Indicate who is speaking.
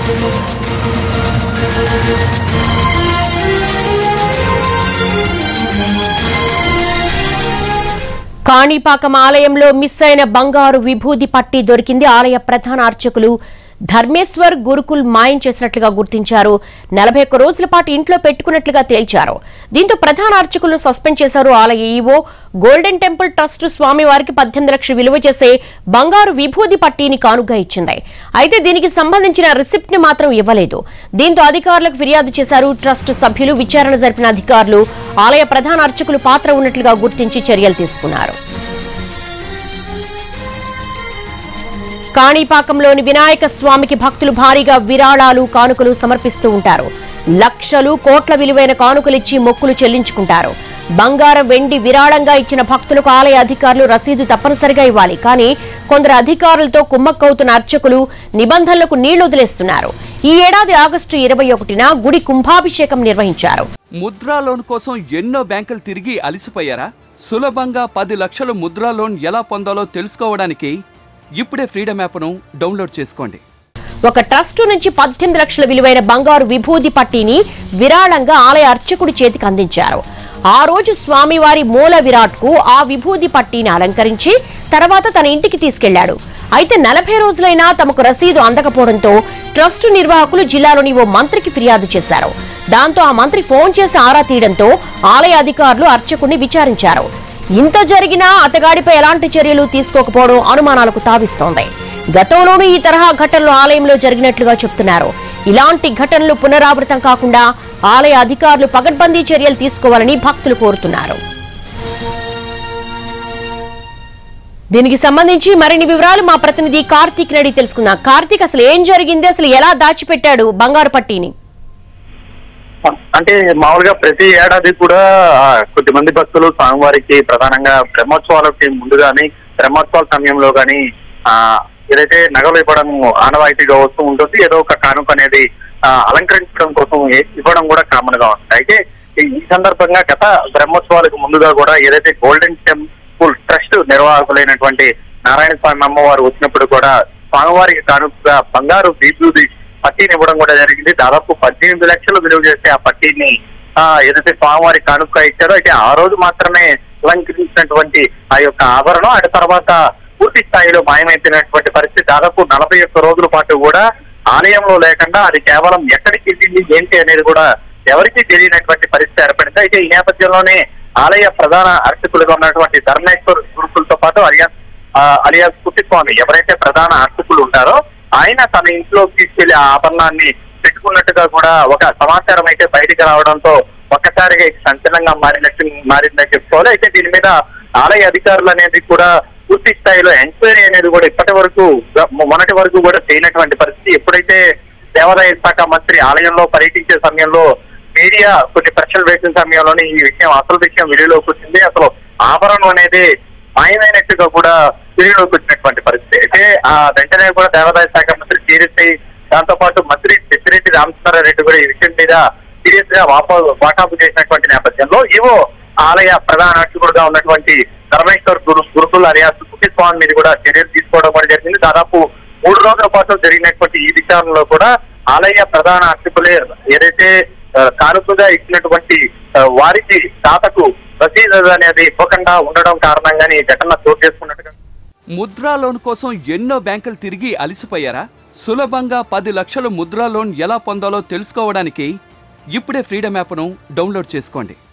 Speaker 1: కాణిపాకం ఆలయంలో మిస్ అయిన బంగారు విభూది పట్టి దొరికింది ఆలయ ప్రధాన అర్చకులు ధర్మేశ్వర్ గురుకుల్ మాయం చేసినట్లుగా గుర్తించారు నలభై ఒక్క రోజుల పాటు ఇంట్లో పెట్టుకున్నట్లుగా తేల్చారు దీంతో ప్రధాన అర్చకులను సస్పెండ్ చేశారు ఆలయ ఈవో గోల్డెన్ టెంపుల్ ట్రస్ట్ స్వామివారికి పద్దెనిమిది లక్షలు విలువ చేసే బంగారు విభూది పట్టీని కానుగా ఇచ్చింది అయితే దీనికి సంబంధించిన రిసిప్ట్ ని మాత్రం ఇవ్వలేదు దీంతో అధికారులకు ఫిర్యాదు చేశారు ట్రస్ట్ సభ్యులు విచారణ జరిపిన అధికారులు ఆలయ ప్రధాన అర్చకులు పాత్ర ఉన్నట్లుగా గుర్తించి చర్యలు తీసుకున్నారు కాణిపాకంలోని వినాయక స్వామికి భక్తులు భారీగా విరాళాలు కానుకలు సమర్పిస్తూ ఉంటారు లక్షలు కోట్ల విలువైన కానుకలిచ్చి మొక్కులు చెల్లించుకుంటారు బంగారం వెండి విరాళంగా ఇచ్చిన భక్తులకు ఆలయ అధికారులు రసీదు తప్పనిసరిగా ఇవ్వాలి కానీ కొందరు అధికారులతో కుమ్మక్కవుతున్న అర్చకులు నిబంధనలకు నీళ్లు వదిలేస్తున్నారు ఈ ఏడాది ఆగస్టు ఇరవై ఒకటిన గుడి కుంభాభిషేకం నిర్వహించారు
Speaker 2: ముద్రా లోన్ కోసం ఎన్నో బ్యాంకులు తిరిగి అలిసిపోయారా సులభంగా పది లక్షల ముద్రా లోన్ ఎలా పొందాలో తెలుసుకోవడానికి ఇప్పుడే ఫ్రీడమ్ యాప్ను డౌన్లోడ్ చేసుకోండి
Speaker 1: ఒక ట్రస్టు నుంచి పద్దెనిమిది లక్షల విలువైన బంగారు విభూది పట్టీని విరాళంగా ఆలయ అర్చకుడి చేతికి అందించారు ఆ రోజు స్వామివారి మూల విరాట్ కు ఆ విభూది పట్టీని అలంకరించి తర్వాత తన ఇంటికి తీసుకెళ్లాడు అయితే నలభై రోజులైనా తమకు రసీదు అందకపోవడంతో ట్రస్టు నిర్వాహకులు జిల్లాలోని ఓ మంత్రికి ఫిర్యాదు చేశారు దాంతో ఆ మంత్రి ఫోన్ చేసి ఆరా తీయడంతో ఆలయ అధికారులు అర్చకుడిని విచారించారు ఇంత జరిగినా అతగాడిపై ఎలాంటి చర్యలు తీసుకోకపోవడం అనుమానాలకు తావిస్తోంది గతంలోనూ ఈ తరహా ఘటనలు ఆలయంలో జరిగినట్లుగా చెప్తున్నారు ఇలాంటి ఘటనలు పునరావృతం కాకుండా ఆలయ అధికారులు పగడ్బందీ చర్యలు తీసుకోవాలని భక్తులు కోరుతున్నారు దీనికి సంబంధించి మరిన్ని వివరాలు మా ప్రతినిధి కార్తీక్ రెడ్డి తెలుసుకుందాం కార్తీక్ అసలు ఏం జరిగింది అసలు ఎలా దాచిపెట్టాడు బంగారు పట్టీని
Speaker 3: అంటే మామూలుగా ప్రతి ఏడాది కూడా ఆ, కొద్దిమంది భక్తులు స్వామివారికి ప్రధానంగా బ్రహ్మోత్సవాలకి ముందు గాని బ్రహ్మోత్సవాల సమయంలో గాని ఆ ఏదైతే నగలు ఇవ్వడం ఆనవాయితీగా వస్తూ ఉంటుంది ఏదో ఒక కానుక అనేది ఆ, అలంకరించడం కోసం ఏ- ఇవ్వడం కూడా కామన్ గా ఉంటుంది అయితే ఈ- ఈ సందర్భంగా గత బ్రహ్మోత్సవాలకు ముందుగా కూడా ఏదైతే గోల్డెన్ టెంపుల్ ట్రస్ట్ నిర్వాహకులైనటువంటి నారాయణ స్వామి అమ్మవారు వచ్చినప్పుడు కూడా స్వామివారికి కానుకగా బంగారు విభూది పట్టీని ఇవ్వడం కూడా జరిగింది దాదాపు పద్దెనిమిది లక్షలు విలువ చేసే ఆ పట్టీని ఆ ఏదైతే స్వామివారి కానుక ఇచ్చారో అయితే ఆ రోజు మాత్రమే అలంకరించినటువంటి ఆ యొక్క ఆభరణం ఆ తర్వాత పూర్తి స్థాయిలో మాయమైపోయినటువంటి పరిస్థితి దాదాపు నలభై ఒక్క రోజుల పాటు కూడా ఆలయంలో లేకుండా అది కేవలం ఎక్కడికి వెళ్ళింది ఏంటి అనేది కూడా ఎవరికీ తెలియనటువంటి పరిస్థితి ఏర్పడింది అయితే ఈ నేపథ్యంలోనే ఆలయ ప్రధాన అర్చకులుగా ఉన్నటువంటి ధర్మేశ్వర్ గురుకులతో పాటు అలియాస్ ఆ, అలియాస్ కుట్టిస్వామి ఎవరైతే ప్రధాన అర్చకులు ఉంటారో ఆయన తన ఇంట్లోకి తీసుకెళ్లి ఆ ఆభరణాన్ని పెట్టుకున్నట్టుగా కూడా ఒక సమాచారం అయితే బయటికి రావడంతో ఒక్కసారిగా ఇది సంచలనంగా మారినట్టు మారిందని చెప్పుకోవాలి అయితే దీని మీద ఆలయ అధికారులు అనేది కూడా పూర్తి స్థాయిలో ఎంక్వైరీ అనేది కూడా ఇప్పటి వరకు మొన్నటి వరకు కూడా చేయనటువంటి పరిస్థితి ఎప్పుడైతే దేవాదాయ శాఖ మంత్రి ఆలయంలో పర్యటించే సమయంలో మీడియా కొన్ని ప్రశ్నలు వేసిన సమయంలోనే ఈ విషయం అసలు విషయం వెలుగులోకి వచ్చింది అసలు ఆభరణం అనేది మాయమైనట్టుగా కూడా వెలుగులోకి వచ్చినటువంటి పరిస్థితి అయితే ఆ వెంటనే కూడా దేవాదాయ శాఖ మంత్రి సీరియస్ అయ్యి దాంతో పాటు మంత్రి పెద్దిరెడ్డి రామచంద్రారెడ్డి కూడా ఈ విషయం మీద సీరియస్ గా వాపా వాటాపు చేసినటువంటి నేపథ్యంలో ఏవో ఆలయ ప్రధాన అర్చకుడుగా ఉన్నటువంటి ధర్మేశ్వర్ గురు గురుకుల అలియాస్ కుట్టిస్వామి మీద కూడా చర్యలు తీసుకోవడం కూడా జరిగింది దాదాపు మూడు రోజుల పాటు జరిగినటువంటి ఈ విచారణలో కూడా ఆలయ ప్రధాన అర్చకులే ఏదైతే ఆ, కానుకగా ఇచ్చినటువంటి ఆ, వారికి తాతకు రసీదు అనేది ఇవ్వకుండా ఉండడం కారణంగానే ఈ ఘటన చోటు చేసుకున్నట్టుగా
Speaker 2: ముద్రా లోన్ కోసం ఎన్నో బ్యాంకులు తిరిగి అలిసిపోయారా సులభంగా పది లక్షల ముద్రా లోన్ ఎలా పొందాలో తెలుసుకోవడానికి ఇప్పుడే ఫ్రీడమ్ యాప్ను డౌన్లోడ్ చేసుకోండి